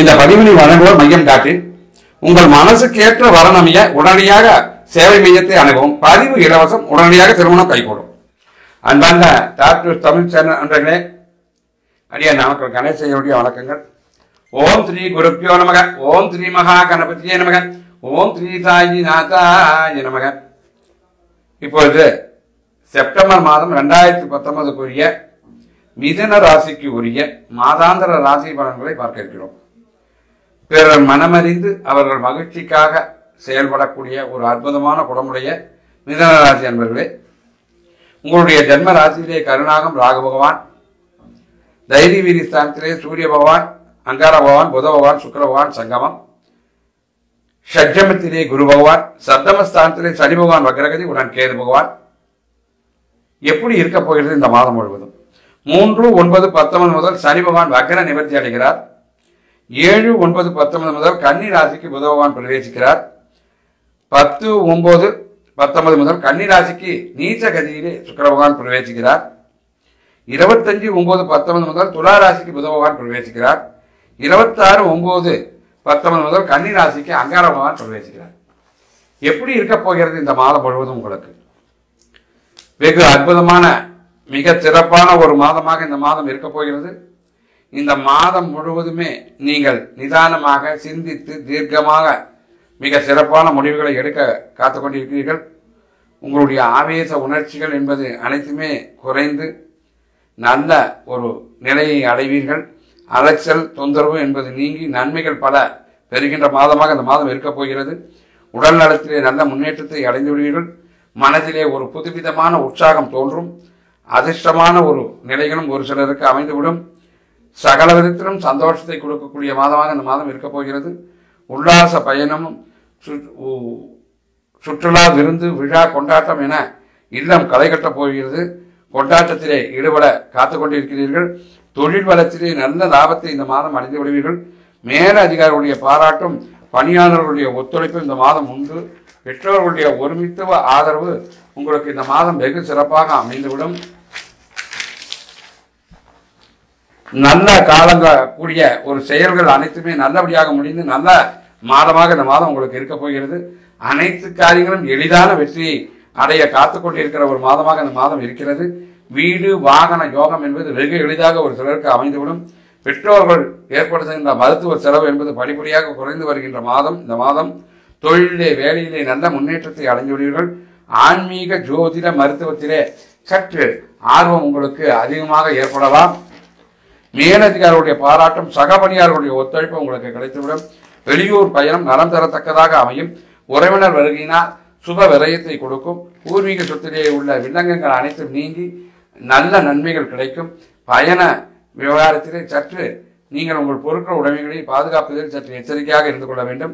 இந்த பதிவினை வழங்குவோர் மையம் காட்டி உங்கள் மனசுக்கேற்ற வரணமைய உடனடியாக சேவை மையத்தை அணுகவும் பதிவு இலவசம் உடனடியாக திருமணம் கைகூடும் அன்பார்ந்த டாக்டர் தமிழ் சேனல் நண்பர்களே அடியா நாமக்கல் கணேசையுடைய வணக்கங்கள் ஓம் ஸ்ரீ குருப்பியோ நமக ஓம் ஸ்ரீ மகா கணபதியே நமக ஓம் ஸ்ரீ சாயி நாதாய நமக இப்பொழுது செப்டம்பர் மாதம் ரெண்டாயிரத்தி பத்தொன்பதுக்குரிய மிதன ராசிக்கு உரிய மாதாந்திர ராசி பலன்களை பார்க்க இருக்கிறோம் பிறர் மனமறிந்து அவர்கள் மகிழ்ச்சிக்காக செயல்படக்கூடிய ஒரு அற்புதமான குணமுடைய மிதன ராசி அன்பர்களே உங்களுடைய ஜென்ம ராசியிலே கருணாகம் ராகு பகவான் தைரிய வீரி ஸ்தானத்திலே சூரிய பகவான் அங்கார பகவான் புத பகவான் சுக்கிர பகவான் சங்கமம் ஷட்ஜமத்திலே குரு பகவான் சப்தம ஸ்தானத்திலே சனி பகவான் வக்ரகதி உடன் கேது பகவான் எப்படி இருக்க போகிறது இந்த மாதம் முழுவதும் மூன்று ஒன்பது பத்தொன்பது முதல் சனி பகவான் வக்ர நிவர்த்தி அடைகிறார் ஏழு ஒன்பது பத்தொன்பது முதல் கன்னி ராசிக்கு புத பகவான் பிரவேசிக்கிறார் பத்து ஒன்பது பத்தொன்பது முதல் கன்னி ராசிக்கு நீச்ச கதியிலே சுக்கிர பகவான் பிரவேசிக்கிறார் இருபத்தஞ்சு ஒன்பது பத்தொன்பது முதல் துலா ராசிக்கு புத பகவான் பிரவேசிக்கிறார் இருபத்தாறு ஒன்பது பத்தொன்பது முதல் கன்னி ராசிக்கு அங்கார பகவான் பிரவேசிக்கிறார் எப்படி இருக்க போகிறது இந்த மாதம் முழுவதும் உங்களுக்கு வெகு அற்புதமான மிக சிறப்பான ஒரு மாதமாக இந்த மாதம் இருக்க போகிறது இந்த மாதம் முழுவதுமே நீங்கள் நிதானமாக சிந்தித்து தீர்க்கமாக மிக சிறப்பான முடிவுகளை எடுக்க காத்து கொண்டிருக்கிறீர்கள் உங்களுடைய ஆவேச உணர்ச்சிகள் என்பது அனைத்துமே குறைந்து நல்ல ஒரு நிலையை அடைவீர்கள் அலைச்சல் தொந்தரவு என்பது நீங்கி நன்மைகள் பல பெறுகின்ற மாதமாக இந்த மாதம் இருக்கப் போகிறது உடல் நலத்திலே நல்ல முன்னேற்றத்தை அடைந்து விடுவீர்கள் மனதிலே ஒரு புதுவிதமான உற்சாகம் தோன்றும் அதிர்ஷ்டமான ஒரு நிலைகளும் ஒரு சிலருக்கு அமைந்துவிடும் சகல விதத்திலும் சந்தோஷத்தை கொடுக்கக்கூடிய மாதமாக இந்த மாதம் இருக்கப் போகிறது உல்லாச பயணமும் சு- உ- சுற்றுலா விருந்து விழா கொண்டாட்டம் என இல்லம் களை கட்டப் போகிறது கொண்டாட்டத்திலே ஈடுபட காத்து கொண்டிருக்கிறீர்கள் தொழில் வளத்திலே நல்ல லாபத்தை இந்த மாதம் அடைந்து விடுவீர்கள் மேல அதிகாரிகளுடைய பாராட்டும் பணியாளர்களுடைய ஒத்துழைப்பும் இந்த மாதம் உண்டு பெற்றோர்களுடைய ஒருமித்துவ ஆதரவு உங்களுக்கு இந்த மாதம் வெகு சிறப்பாக அமைந்துவிடும் நல்ல காலங்க கூடிய ஒரு செயல்கள் அனைத்துமே நல்லபடியாக முடிந்து நல்ல மாதமாக இந்த மாதம் உங்களுக்கு இருக்க போகிறது அனைத்து காரியங்களும் எளிதான வெற்றியை அடைய காத்து கொண்டிருக்கிற ஒரு மாதமாக இந்த மாதம் இருக்கிறது வீடு வாகன யோகம் என்பது வெகு எளிதாக ஒரு சிலருக்கு அமைந்துவிடும் பெற்றோர்கள் ஏற்படுத்துகின்ற மருத்துவ செலவு என்பது படிப்படியாக குறைந்து வருகின்ற மாதம் இந்த மாதம் தொழிலிலே வேலையிலே நல்ல முன்னேற்றத்தை அடைந்து விடுவீர்கள் ஆன்மீக ஜோதிட மருத்துவத்திலே சற்று ஆர்வம் உங்களுக்கு அதிகமாக ஏற்படலாம் மேலதிகாரிகளுடைய பாராட்டும் சக பணியாளர்களுடைய ஒத்துழைப்பு உங்களுக்கு கிடைத்துவிடும் வெளியூர் பயணம் நலம் தரத்தக்கதாக அமையும் உறவினர் வருகையினால் சுப விரயத்தை கொடுக்கும் பூர்வீக சொத்திலே உள்ள வில்லங்கங்கள் அனைத்தும் நீங்கி நல்ல நன்மைகள் கிடைக்கும் பயண விவகாரத்திலே சற்று நீங்கள் உங்கள் பொருட்கள் உடைமைகளை பாதுகாப்பதில் சற்று எச்சரிக்கையாக இருந்து கொள்ள வேண்டும்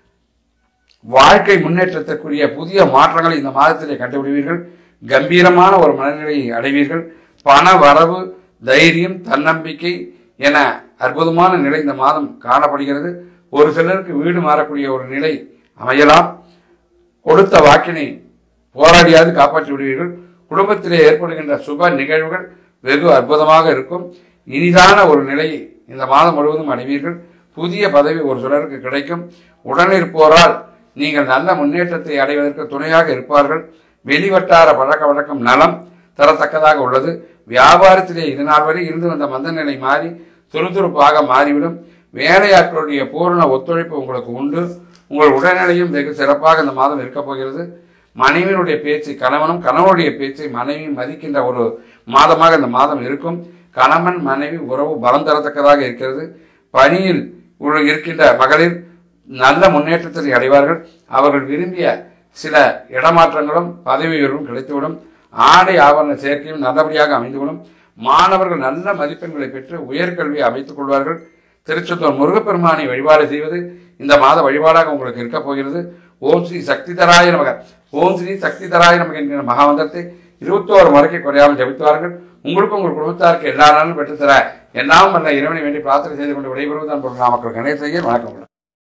வாழ்க்கை முன்னேற்றத்திற்குரிய புதிய மாற்றங்களை இந்த மாதத்திலே கண்டுபிடிவீர்கள் கம்பீரமான ஒரு மனநிலையை அடைவீர்கள் பண வரவு தைரியம் தன்னம்பிக்கை என அற்புதமான நிலை இந்த மாதம் காணப்படுகிறது ஒரு சிலருக்கு வீடு மாறக்கூடிய ஒரு நிலை அமையலாம் கொடுத்த வாக்கினை போராடியாவது காப்பாற்றி விடுவீர்கள் குடும்பத்திலே ஏற்படுகின்ற சுப நிகழ்வுகள் வெகு அற்புதமாக இருக்கும் இனிதான ஒரு நிலையை இந்த மாதம் முழுவதும் அடைவீர்கள் புதிய பதவி ஒரு சிலருக்கு கிடைக்கும் உடனிருப்போரால் நீங்கள் நல்ல முன்னேற்றத்தை அடைவதற்கு துணையாக இருப்பார்கள் வெளிவட்டார பழக்க வழக்கம் நலம் தரத்தக்கதாக உள்ளது வியாபாரத்திலே இது நாள் வரை இருந்து வந்த மந்த நிலை மாறி துருதுருப்பாக மாறிவிடும் வேலையாட்களுடைய பூரண ஒத்துழைப்பு உங்களுக்கு உண்டு உங்கள் உடல்நிலையும் வெகு சிறப்பாக இந்த மாதம் இருக்கப் போகிறது மனைவியினுடைய பேச்சு கணவனும் கணவனுடைய பேச்சை மனைவி மதிக்கின்ற ஒரு மாதமாக இந்த மாதம் இருக்கும் கணவன் மனைவி உறவு பலம் தரத்தக்கதாக இருக்கிறது பணியில் உள்ள இருக்கின்ற மகளிர் நல்ல முன்னேற்றத்தை அடைவார்கள் அவர்கள் விரும்பிய சில இடமாற்றங்களும் பதவி உயர்வும் கிடைத்துவிடும் ஆடை ஆவரண சேர்க்கையும் நல்லபடியாக அமைந்துவிடும் மாணவர்கள் நல்ல மதிப்பெண்களை பெற்று உயர்கல்வியை அமைத்துக் கொள்வார்கள் திருச்செந்தூர் முருகப்பெருமானை வழிபாடு செய்வது இந்த மாத வழிபாடாக உங்களுக்கு இருக்க போகிறது ஓம் ஸ்ரீ சக்தி தராய நமக ஓம் ஸ்ரீ சக்தி தராய நமக என்கிற மகாமந்திரத்தை இருபத்தோரு முறைக்கு குறையாமல் ஜபித்துவார்கள் உங்களுக்கும் உங்கள் குடும்பத்தாருக்கு எல்லா நாளும் பெற்றுத்தர எல்லாம் வல்ல இறைவனை வேண்டி பிரார்த்தனை செய்து கொண்டு விடைபெறுவதுதான் பொருள் நாமக்கல் கணேசையர் வணக்கம்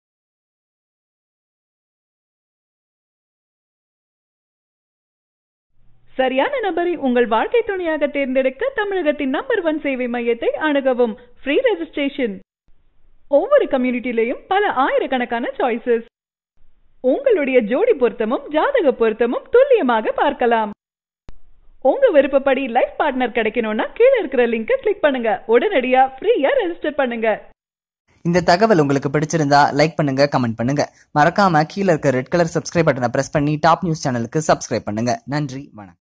சரியான நபரை உங்கள் வாழ்க்கை துணையாக தேர்ந்தெடுக்க தமிழகத்தின் நம்பர் ஒன் சேவை மையத்தை அணுகவும் ஃப்ரீ ரெஜிஸ்ட்ரேஷன் ஒவ்வொரு கம்யூனிட்டிலையும் பல ஆயிரக்கணக்கான சாய்ஸஸ் உங்களுடைய ஜோடி பொருத்தமும் ஜாதக பொருத்தமும் துல்லியமாக பார்க்கலாம் உங்க விருப்பப்படி லைஃப் பார்ட்னர் கிடைக்கணும்னா கீழே இருக்கிற லிங்கை கிளிக் பண்ணுங்க உடனடியா ஃப்ரீயா ரெஜிஸ்டர் பண்ணுங்க இந்த தகவல் உங்களுக்கு பிடிச்சிருந்தா லைக் பண்ணுங்க கமெண்ட் பண்ணுங்க மறக்காம கீழே இருக்க ரெட் கலர் சப்ஸ்கிரைப் பட்டனை பிரஸ் பண்ணி டாப் நியூஸ் சேனலுக்கு சப்ஸ்கிரைப் பண்ணுங்க நன்றி வணக்கம்